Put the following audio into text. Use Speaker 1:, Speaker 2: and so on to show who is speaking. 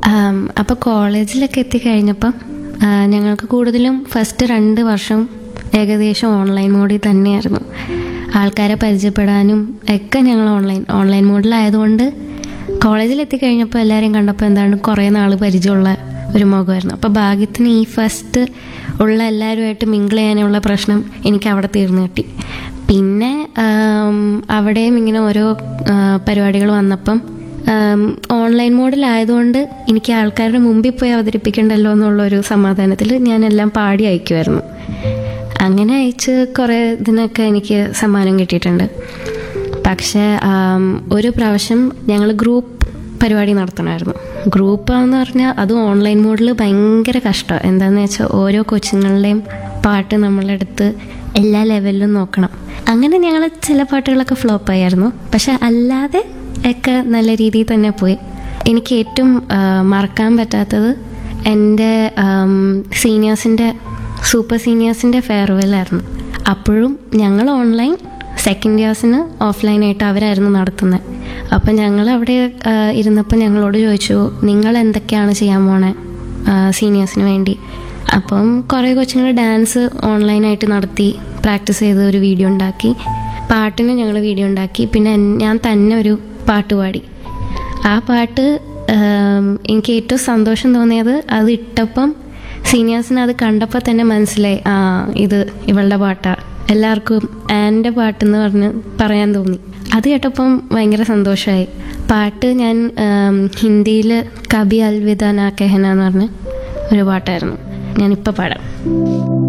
Speaker 1: അപ്പോൾ കോളേജിലൊക്കെ എത്തിക്കഴിഞ്ഞപ്പം ആ, ഞങ്ങൾക്ക് കൂടുതലും ഫസ്റ്റ് രണ്ട് വർഷം ഏകദേശം ഓൺലൈൻ മോഡിൽ തന്നെയായിരുന്നു ആൾക്കാരെ പരിചയപ്പെടാനും ഒക്കെ ഞങ്ങൾ ഓൺലൈൻ ഓൺലൈൻ മോഡിലായതുകൊണ്ട് കോളേജിൽ എത്തിക്കഴിഞ്ഞപ്പോൾ എല്ലാവരെയും കണ്ടപ്പോൾ എന്താണ് കുറേ നാൾ പരിചയമുള്ള ഒരു മുഖമായിരുന്നു അപ്പോൾ ഭാഗ്യത്തിന് ഈ ഫസ്റ്റ് ഉള്ള എല്ലാവരുമായിട്ട് മിങ്കിൾ ചെയ്യാനുള്ള പ്രശ്നം എനിക്ക് അവിടെ തീർന്നു കിട്ടി പിന്നെ ആം, അവിടെയും ഇങ്ങനെ ഓരോ പരിപാടികൾ വന്നപ്പം ആം, ഓൺലൈൻ മോഡിലായതുകൊണ്ട് എനിക്ക് ആൾക്കാരുടെ മുമ്പിൽ പോയി അവതരിപ്പിക്കണ്ടല്ലോ എന്നുള്ളൊരു സമാധാനത്തിൽ ഞാനെല്ലാം പാടി അയക്കുമായിരുന്നു അങ്ങനെ അയച്ച് കുറേ ഇതിനൊക്കെ എനിക്ക് സമ്മാനം കിട്ടിയിട്ടുണ്ട് പക്ഷേ ആം, ഒരു പ്രാവശ്യം ഞങ്ങൾ ഗ്രൂപ്പ് പരിപാടി നടത്തണമായിരുന്നു ഗ്രൂപ്പ് എന്ന് പറഞ്ഞാൽ അതും ഓൺലൈൻ മോഡിൽ ഭയങ്കര കഷ്ടമാണ് എന്താണെന്ന് വെച്ചാൽ ഓരോ കൊച്ചുങ്ങളുടെയും പാട്ട് നമ്മളെടുത്ത് എല്ലാ ലെവലിലും നോക്കണം അങ്ങനെ ഞങ്ങൾ ചില പാട്ടുകളൊക്കെ ഫ്ലോപ്പ് ആയിരുന്നു പക്ഷെ അല്ലാതെ ഒക്കെ നല്ല രീതിയിൽ തന്നെ പോയി എനിക്ക് ഏറ്റവും ആ, മറക്കാൻ പറ്റാത്തത് എൻ്റെ സീനിയേഴ്സിൻ്റെ സൂപ്പർ സീനിയേഴ്സിൻ്റെ ഫെയർവെൽ ആയിരുന്നു അപ്പോഴും ഞങ്ങൾ ഓൺലൈൻ സെക്കൻഡ് ഇയേഴ്സിന് ഓഫ്ലൈനായിട്ട് അവരായിരുന്നു നടത്തുന്നത് അപ്പം ഞങ്ങൾ അവിടെ ആ, ഇരുന്നപ്പോൾ ഞങ്ങളോട് ചോദിച്ചു നിങ്ങൾ എന്തൊക്കെയാണ് ചെയ്യാൻ പോണേ സീനിയേഴ്സിന് വേണ്ടി അപ്പം കുറേ കൊച്ചുങ്ങൾ ഡാൻസ് ഓൺലൈനായിട്ട് നടത്തി പ്രാക്ടീസ് ചെയ്ത് ഒരു വീഡിയോ ഉണ്ടാക്കി പാട്ടിന് ഞങ്ങൾ വീഡിയോ ഉണ്ടാക്കി പിന്നെ എൻ- ഞാൻ തന്നെ ഒരു പാട്ട് പാടി ആ പാട്ട് ആം, എനിക്ക് ഏറ്റവും സന്തോഷം തോന്നിയത് അത് ഇട്ടപ്പം സീനിയേഴ്സിന് അത് കണ്ടപ്പോൾ തന്നെ മനസ്സിലായി ആ ഇത് ഇവളുടെ പാട്ടാ എല്ലാവർക്കും ആൻ്റെ പാട്ടെന്ന് പറഞ്ഞ് പറയാൻ തോന്നി അത് കേട്ടപ്പം ഭയങ്കര സന്തോഷമായി പാട്ട് ഞാൻ ഹിന്ദിയിൽ കബി അൽവിദ നാ കെഹന എന്ന് പറഞ്ഞ് ഒരു പാട്ടായിരുന്നു ഞാനിപ്പോൾ പാടാം